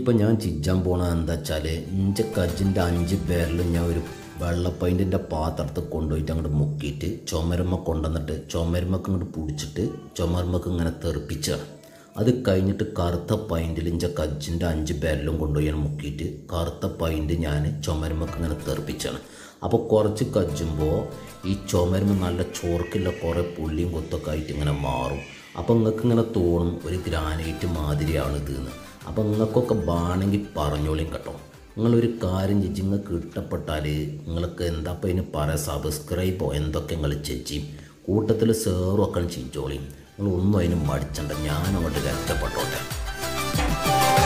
ഇനിയിപ്പോൾ ഞാൻ ചിജ്ജാൻ പോണത് എന്താ വെച്ചാൽ ഇഞ്ച കജിൻ്റെ അഞ്ച് പേരിൽ ഞാൻ ഒരു വെള്ളപ്പൈൻറ്റിൻ്റെ പാത്രത്തിൽ കൊണ്ടുപോയിട്ട് അങ്ങോട്ട് മുക്കിയിട്ട് ചുമരുമ്മ കൊണ്ടുവന്നിട്ട് ചുമരുമ്മക്ക് അങ്ങോട്ട് പിടിച്ചിട്ട് ചുമരുമ്മക്ക് ഇങ്ങനെ തെറിപ്പിച്ചാണ് അത് കഴിഞ്ഞിട്ട് കറുത്ത പൈൻറ്റിൽ ഇഞ്ച കജിൻ്റെ അഞ്ച് പേരിലും കൊണ്ടുപോയി ഞാൻ മുക്കിയിട്ട് കറുത്ത പൈൻറ്റ് ഞാൻ ചുമരുമ്മക്ക് ഇങ്ങനെ തെറിപ്പിച്ചാണ് അപ്പോൾ കുറച്ച് കജ്ജുമ്പോൾ ഈ ചുമരുമ്പ് നല്ല ചോർക്കില്ല കുറേ പുള്ളിയും കൊത്തൊക്കെ ആയിട്ട് ഇങ്ങനെ മാറും അപ്പോൾ നിങ്ങൾക്ക് ഇങ്ങനെ തോന്നും ഒരു ഗ്രാനൈറ്റ് മാതിരിയാണ് ഇത് എന്ന് അപ്പോൾ നിങ്ങൾക്കൊക്കെ ബാണെങ്കിൽ പറഞ്ഞോളിയും കേട്ടോ നിങ്ങളൊരു കാര്യം ചേച്ചി നിങ്ങൾക്ക് ഇഷ്ടപ്പെട്ടാൽ നിങ്ങൾക്ക് എന്താ ഇപ്പം അതിന് പറയാം സബ്സ്ക്രൈബോ എന്തൊക്കെ നിങ്ങൾ ചേച്ചിയും കൂട്ടത്തിൽ സേറും ഒക്കെ ചെയ്തോളിയും നിങ്ങൾ ഒന്നും അതിന് മടിച്ചണ്ട ഞാൻ അങ്ങോട്ട് രക്ഷപ്പെട്ടോട്ടെ